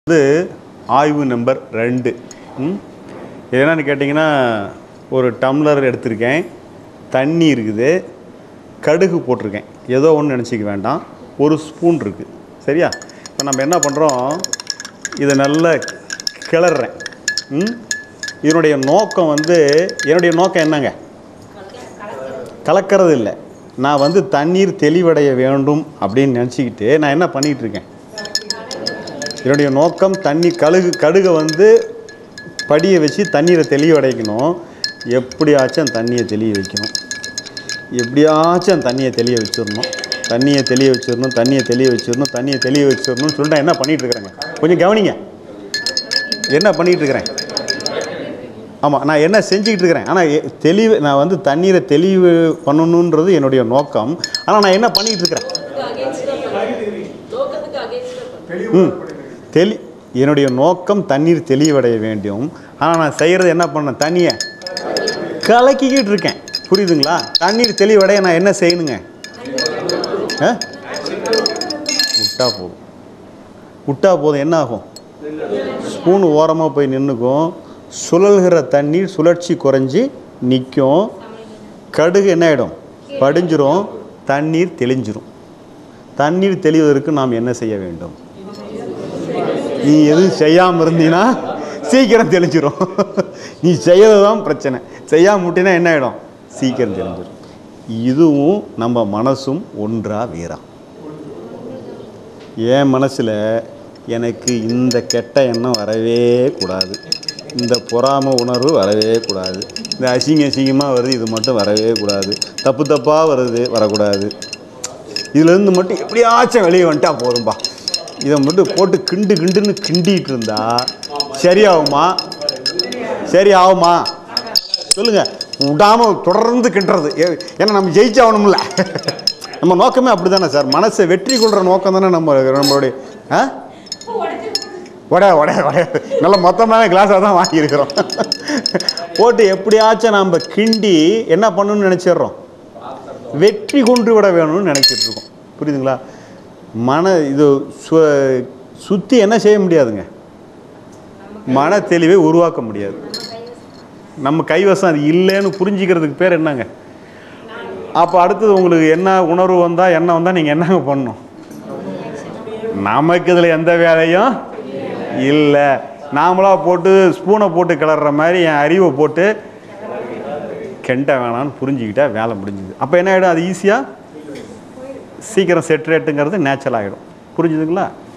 வந்து ஆய்வு நம்பர் ரெண்டு ம் இது என்னன்னு கேட்டிங்கன்னா ஒரு டம்ளர் எடுத்திருக்கேன் தண்ணி இருக்குது கடுகு போட்டிருக்கேன் ஏதோ ஒன்று நினச்சிக்க வேண்டாம் ஒரு ஸ்பூன் இருக்குது சரியா இப்போ நம்ம என்ன பண்ணுறோம் இதை நல்லா கிளறேன் ம் இதனுடைய நோக்கம் வந்து என்னுடைய நோக்கம் என்னங்க கலக்கிறது இல்லை நான் வந்து தண்ணீர் தெளிவடைய வேண்டும் அப்படின்னு நினச்சிக்கிட்டு நான் என்ன பண்ணிக்கிட்டு இருக்கேன் என்னுடைய நோக்கம் தண்ணி கழுகு கடுகை வந்து படியை வச்சு தண்ணீரை தெளிவடைக்கணும் எப்படியாச்சும் அந்த தண்ணியை தெளிய வைக்கணும் எப்படியாச்சும் அந்த தண்ணியை தெளிய வச்சிடணும் தண்ணியை தெளிய வச்சிடணும் தண்ணியை தெளிய வச்சிடணும் தண்ணியை தெளிய வச்சிடணும்னு சொல்லிட்டு நான் என்ன பண்ணிகிட்டு இருக்கிறேங்க கொஞ்சம் கவனிங்க என்ன பண்ணிகிட்டு இருக்கிறேன் ஆமாம் நான் என்ன செஞ்சுக்கிட்டு இருக்கிறேன் ஆனால் எ- தெளிவு நான் வந்து தண்ணீரை தெளிவு பண்ணணுன்றது என்னுடைய நோக்கம் ஆனால் நான் என்ன பண்ணிக்கிட்டு இருக்கிறேன் ம் தெளி என்னுடைய நோக்கம் தண்ணீர் தெளிவடைய வேண்டும் ஆனால் நான் செய்கிறது என்ன பண்ணேன் தண்ணியை கலக்கிக்கிட்டு இருக்கேன் புரியுதுங்களா தண்ணீர் தெளிவடைய நான் என்ன செய்யணுங்க ஆ? விட்டா போதும் விட்டா போதும் என்ன ஆகும் ஸ்பூன் ஓரமாக போய் நின்றுக்கும் சுழல்கிற தண்ணீர் சுழற்சி குறைஞ்சி நிற்கும் கடுகு என்ன ஆகிடும் படிஞ்சிரும் தண்ணீர் தெளிஞ்சிரும் தண்ணீர் தெளிவதற்கு நாம் என்ன செய்ய வேண்டும் நீ எதுவும் செய்யாமல் இருந்தீன்னா சீக்கிரம் தெளிஞ்சிரும் நீ செய்யறது தான் பிரச்சனை செய்யாம விட்டினா என்ன ஆகிடும் சீக்கிரம் தெளிஞ்சிரும் இதுவும் நம்ம மனசும் ஒன்றா வேறா என் மனசில் எனக்கு இந்த கெட்ட எண்ணம் வரவே கூடாது இந்த பொறாம உணர்வு வரவே கூடாது இந்த அசிங்க அசிங்கமாக வருது இது மட்டும் வரவே கூடாது தப்பு தப்பாக வருது வரக்கூடாது இதுலேருந்து மட்டும் எப்படியாச்சும் வெளியே வந்துட்டா போதும்பா இதை மட்டும் போட்டு கிண்டு கிண்டுன்னு கிண்டிட்டு இருந்தா சரியாகுமா சரி ஆகுமா சொல்லுங்க விடாம தொடர்ந்து கிண்டுறது ஏ- ஏன்னா நம்ம ஜெயிச்சாகணும்ல நம்ம நோக்கமே அப்படிதானே சார் மனசை வெற்றி கொள்கிற நோக்கம் தானே நம்ம நம்மளுடைய ஆ உட உட உட நல்ல மொத்தமான கிளாஸாக தான் வாங்கியிருக்கிறோம் போட்டு எப்படியாச்சும் நம்ம கிண்டி என்ன பண்ணணும்னு நினச்சிடுறோம் வெற்றி கொண்டு விட வேணும்னு நினைச்சிட்டு இருக்கோம் புரியுதுங்களா மன இது சு சுற்றி என்ன செய்ய முடியாதுங்க மன தெளிவை உருவாக்க முடியாது நம்ம கைவசம் அது இல்லைன்னு புரிஞ்சிக்கிறதுக்கு பேர் என்னங்க அப்போ அடுத்தது உங்களுக்கு என்ன உணர்வு வந்தால் என்ன வந்தால் நீங்கள் என்னங்க பண்ணணும் நமக்கு இதில் எந்த வேலையும் இல்லை நாமளாக போட்டு ஸ்பூனை போட்டு கிளற மாதிரி என் அறிவை போட்டு கெண்ட வேணாம்னு புரிஞ்சுக்கிட்டா வேலை முடிஞ்சுது அப்போ என்ன ஆகிடும் அது ஈஸியாக சீக்கிரம் செட் ரேட்டுங்கிறது நேச்சுரல் ஆகிடும் புரிஞ்சுதுங்களா